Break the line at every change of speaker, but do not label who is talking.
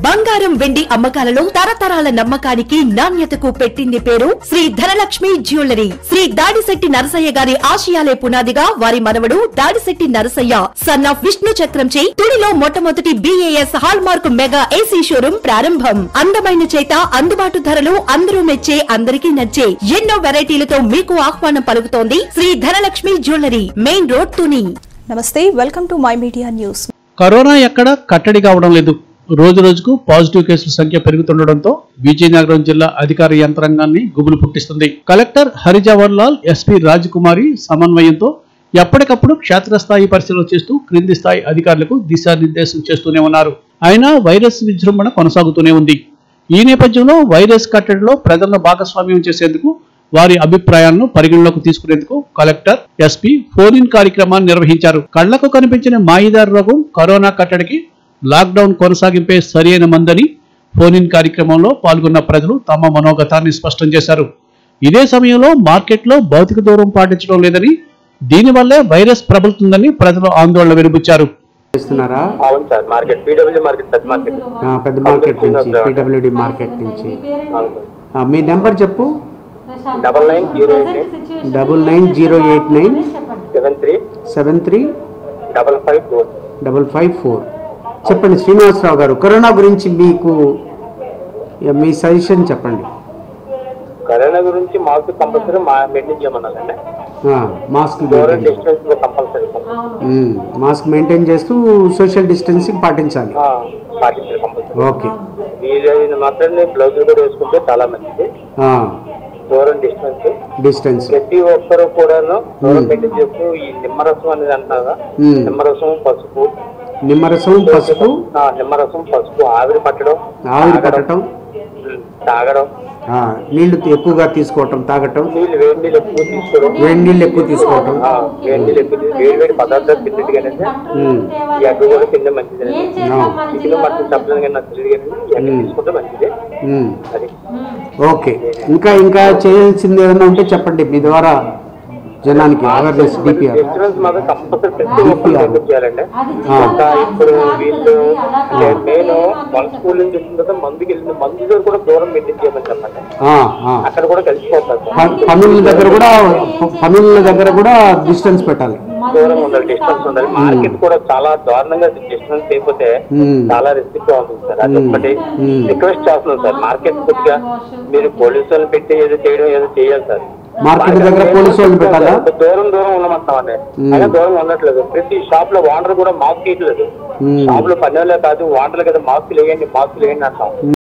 బంగారం వెండి అమ్మకాలలో తరతరాల నమ్మకానికి నాణ్యతకు పెట్టింది పేరు శ్రీ ధనలక్ష్మి జ్యువెలరీ శ్రీ దాడిశెట్టి నరసయ్య గారి ఆశయాలే పునాదిగా వారి మనవడు దాడిశెట్టి నరసయ్య సన్ ఆఫ్ విష్ణు చక్రంచే తుడిలో మొట్టమొదటి BAS hallmark mega AC showroom ప్రారంభం అందమైన చేత అందుబాటు ధరలు అందరూ మెచ్చే అందరికీ నచ్చే ఎన్నో వెరైటీలతో మీకు ఆహ్వానం పలుకుతోంది Shri Dhanalakshmi jewellery main road Tuni
నమస్తే welcome to my media news
corona ఎక్కడ కట్టడి కావడం లేదు రోజు రోజుకు పాజిటివ్ కేసుల సంఖ్య పెరుగుతుండటంతో విజయనగరం జిల్లా అధికార యంత్రాంగాన్ని గుబులు పుట్టిస్తుంది కలెక్టర్ హరిజవహర్ లాల్ ఎస్పీ రాజకుమారి సమన్వయంతో ఎప్పటికప్పుడు క్షేత్రస్థాయి పరిశీలన చేస్తూ క్రింది స్థాయి అధికారులకు దిశానిర్దేశం చేస్తూనే ఉన్నారు అయినా వైరస్ విజృంభణ కొనసాగుతూనే ఉంది ఈ నేపథ్యంలో వైరస్ కట్టడిలో ప్రజలను భాగస్వామ్యం చేసేందుకు వారి అభిప్రాయాలను పరిగణలోకి తీసుకునేందుకు కలెక్టర్ ఎస్పీ ఫోన్ ఇన్ కార్యక్రమాన్ని నిర్వహించారు కళ్లకు కనిపించిన మాయిదారు రోగం కరోనా కట్టడికి లాక్డౌన్ కొనసాగింపే సరైన మందని ఫోన్ ఇన్ కార్యక్రమంలో పాల్గొన్న ప్రజలు తమ మనోగతాన్ని స్పష్టం చేశారు ఇదే సమయంలో మార్కెట్లో భౌతిక దూరం పాటించడం లేదని దీనివల్లే వైరస్ ప్రబలుతుందని ప్రజలు ఆందోళన వెలుబుచ్చారు
చేస్తున్నారా
అవును సార్ మార్కెట్ పీడబ్ల్యూ మార్కెట్ పెద్ద మార్కెట్
ఆ, పెద్ద మార్కెట్ నుంచి పీడబ్ల్యూడి మార్కెట్ నుంచి
అవును
ఆ, మీ నెంబర్ చెప్పు
double nine zero eight nine
double nine zero eight nine
seven three
seven three
double five four
double five four చెప్పండి శ్రీనివాసరావు గారు కరోనా గురించి మీకు ఇక మీ సజెషన్ చెప్పండి
కరోనా గురించి మాస్క్ కంపల్సరీ మా మెయింటైన్ చేయమన్నారండి
ఆ, మాస్క్
దూరం
మెయింటైన్
డిస్టెన్స్ కంపల్సరీ
ఉమ్, మాస్క్ మెయింటైన్ చేస్తూ సోషల్ డిస్టెన్సింగ్ పాటించాలి
పాటించాలి కంపల్సరీ
ఓకే
వీలైన మాత్రం బ్లౌజ్ కూడా వేసుకుంటే చాలా మంచిది
ఆ,
దూరం డిస్టెన్స్
డిస్టెన్స్
ప్రతి ఒక్కరు కూడాను దూరం మెయింటైన్ చేస్తూ ఈ నిమ్మరసం అనేది అంటున్నారా
ఉమ్,
నిమ్మరసం పసుపు
నిమ్మరసం పసుపు
ఆ, నిమ్మరసం పసుపు ఆవిరి పట్టడం
ఆవిరి
తాగడం,
పట్టడం
ఉమ్, తాగడం
ఆ, నీళ్లు ఎక్కువగా తీసుకోవటం తాగటం
నీళ్ళు వేడి నీళ్ళు ఎక్కువ తీసుకోవడం
వేడి నీళ్ళు ఎక్కువ తీసుకోవటం
ఆ, వేడి నీళ్ళు ఎక్కువ తీసు- వేడి వేడి పదార్థాలు తిన్నట్టు కానీ
ఉమ్,
ఈ ఎగ్ కూడా తింటే మంచిది
ఆ,
చికెన్ మటన్ చెప్పడం కానీ నచ్చదు కానీ ఎగ్
మ్మ్.
తీసుకుంటే మంచిది
ఉమ్.
అది
ఓకే ఇంకా ఇంకా చేయాల్సింది ఏదైనా ఉంటే చెప్పండి మీ ద్వారా జనానికి అవేర్నెస్ డిపిఆర్
డిస్టర్బెన్స్ మాత్రం కంపల్సరీ ప్రతి ఒక్కరు
DPR.
మెయింటైన్ చేయాలండి
ఆ.
ఇంకా ఇప్పుడు వీళ్ళు నేను వాళ్ళ స్కూల్ నుంచి వచ్చిన తర్వాత మందుకి వెళ్ళిన మందు దగ్గర కూడా దూరం మెయింటైన్ చేయమని చెప్పండి అక్కడ కూడా కలిసిపోతారు సార్.
పనుల దగ్గర కూడా పనుల దగ్గర కూడా డిస్టెన్స్ పెట్టాలి
దూరం ఉండాలి డిస్టెన్స్ ఉండాలి మార్కెట్ కూడా చాలా దారుణంగా డిస్టెన్స్ అయిపోతే
మ్మ్.
చాలా రిస్క్ గా ఉంటుంది సార్ అది
మ్మ్.
ఒక్కటి
మ్మ్.
రిక్వెస్ట్ చేస్తున్నాం సార్ మార్కెట్ కొద్దిగా మీరు పోలీసు వాళ్ళని పెట్టి ఏదో చేయడం ఏదో చేయాలి సార్
మార్కెట్ దగ్గర పోలీసు వాళ్ళని పెట్టాలా?
దూరం దూరం ఉండమంటామండి
మ్మ్.
అయినా దూరం ఉండట్లేదు ప్రతి షాప్ లో వాండర్ కూడా మాస్క్ తీయట్లేదు
మ్మ్.
షాప్ లో పని కాదు వాండర్లు కదా మాస్క్ లేయండి మాస్క్ లేయండి అంటాం